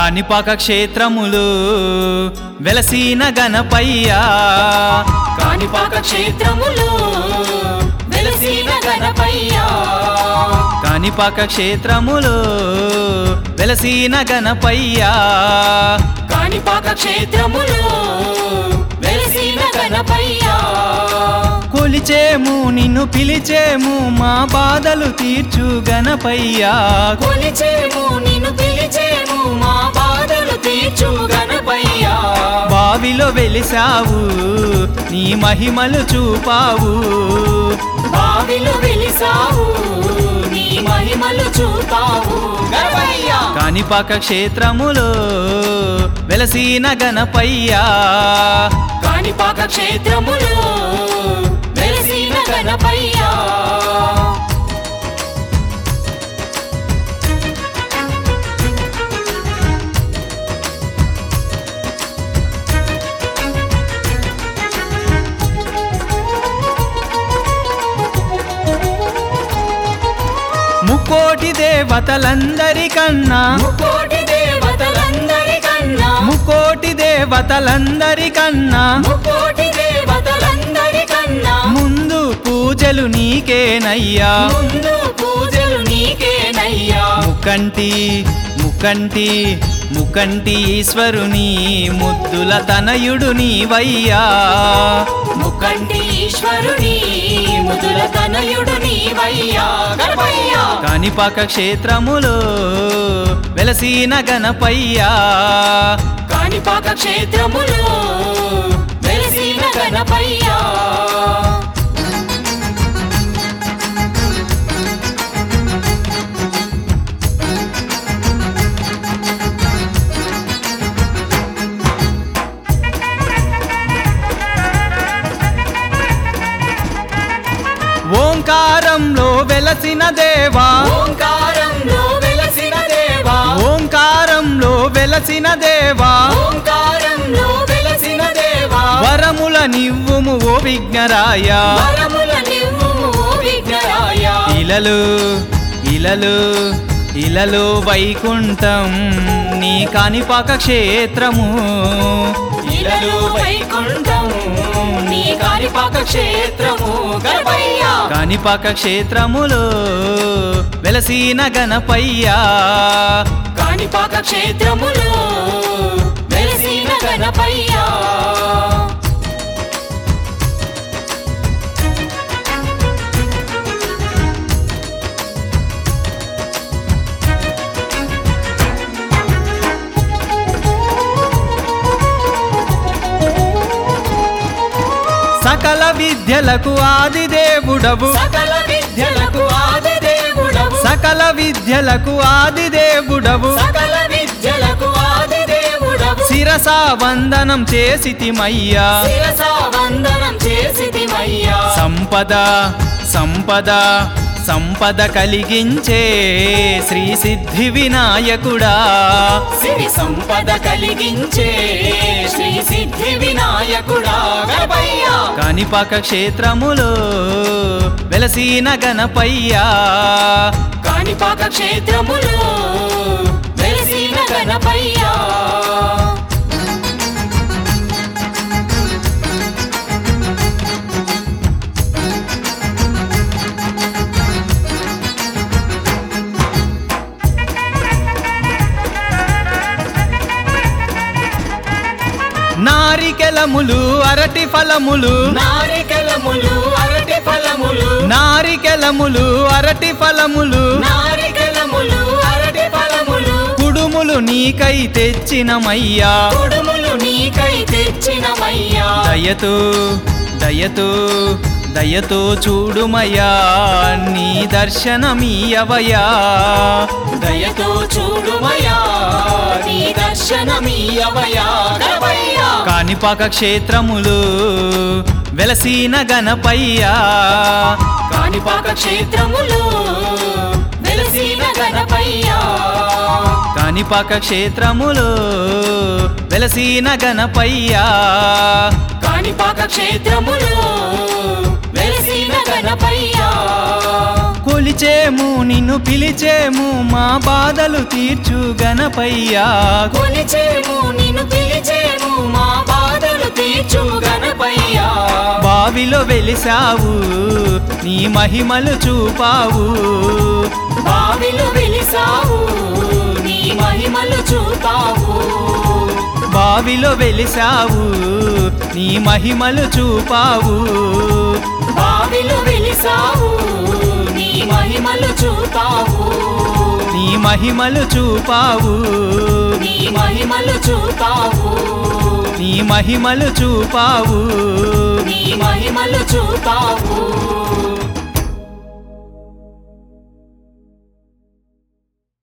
కాణిపాక క్షేత్రములు వెలసిన గణపయ్యా కాణిపాక క్షేత్రములో వెలసిన గణపయ్యా కాణిపాక క్షేత్రములు వెలసిన గణపయ్యా కాణిపాక క్షేత్రములో వెలసిన గణపయ్యా కొలిచేము నిన్ను పిలిచేము మా బాధలు తీర్చు గణపయ్యా కొలిచేము నిన్ను పిలిచేము మా బాధలు తీర్చు గణపయ్యా బావిలో వెలిసావు నీ మహిమలు చూపావు బావిలు వెలిసావు నీ మహిమలు చూపావు గణపయ్యా కాణిపాక క్షేత్రములో వెలసిన గణపయ్యా కాణిపాక క్షేత్రములో వెలసిన గణపయ్యా ముక్కోటి దేవతలందరికన్నా ముకోటి దేవతలందరికన్నా ముక్కోటి దేవతలందరికన్నా ముకోటి దేవతలందరికన్నా ముందు పూజలు నీకేనయ్యా ముందు పూజలు నీకేనయ్యా ముకంటి ముకంటి ముకంటి ఈశ్వరుని ముద్దుల తనయుడు నీవయ్యా ముకంటి ఈశ్వరుని ముదుల తనయుడు నీవయ్యా గణపయ్యా కాణిపాక క్షేత్రములో వెలసిన గణపయ్యా కాణిపాక క్షేత్రములో వెలసిన గణపయ్యా ఓంకారంలో వెలసిన దేవా ఓంకారంలో వెలసిన దేవా ఓంకారంలో వెలసిన దేవా ఓంకారంలో వెలసిన దేవా వరముల నివ్వుము ఓ విఘ్నరాయ వరముల నివ్వుము ఓ విఘ్నరాయ ఇలలు ఇలలు ఇలలో వైకుంఠం నీ కాణిపాక క్షేత్రము ఇలలు వైకుంఠము నీ కాణిపాక క్షేత్రము గణపయ్యా కాణిపాక క్షేత్రములో వెలసిన గణపయ్యా కాణిపాక క్షేత్రములో వెలసిన గణపయ్యా సకల విద్యలకు ఆది దేవుడవు సకల విద్యలకు ఆది దేవుడవు సకల విద్యలకు ఆది దేవుడవు సకల విద్యలకు ఆది దేవుడవు శిరసా వందనం చేసితిమయ్యా శిరస వందనం చేసిదిమయ్యా సంపద సంపద సంపద కలిగించే శ్రీ సిద్ధి వినాయకుడా సిరి సంపద కలిగించే శ్రీ సిద్ధి వినాయకుడా గణపయ్యా కాణిపాక క్షేత్రములో వెలసిన గణపయ్యా కాణిపాక క్షేత్రములో వెలసిన గణపయ్యా నారికెలములు అరటి ఫలములు నారికలములు అరటి ఫలములు నారికెలములు అరటి ఫలములు నారికలములు అరటి ఫలములు కుడుములు నీకై తెచ్చినమయ్యా కుడుములు నీకై తెచ్చినమయ్యా దయతో దయతో దయతో చూడుమయ్యా నీ దర్శనమీయవయా దయతో చూడుమయా నీ దర్శనమీయవయా గణపయ్యా కాణిపాక క్షేత్రములు వెలసిన గణపయ్యా కాణిపాక క్షేత్రములో వెలసిన గణపయ్యా కాణిపాక క్షేత్రములు వెలసిన గణపయ్యా కాణిపాక క్షేత్రములో వెలసిన గణపయ్యా కొలిచేము నిన్ను పిలిచేము మా బాధలు తీర్చు గణపయ్యా కొలిచేము నిన్ను పిలిచేము మా బాధలు తీర్చు గణపయ్యా బావిలో వెలిసావు నీ మహిమలు చూపావు బావిలు వెలిసావు నీ మహిమలు చూపావు బావిలో వెలిసావు నీ మహిమలు చూపావు బావిలు వెలిసావు నీ మహిమలు చూపావు నీ మహిమలు చూపావు నీ మహిమలు చూపావు నీ మహిమలు చూపావు నీ మహిమలు చూపావు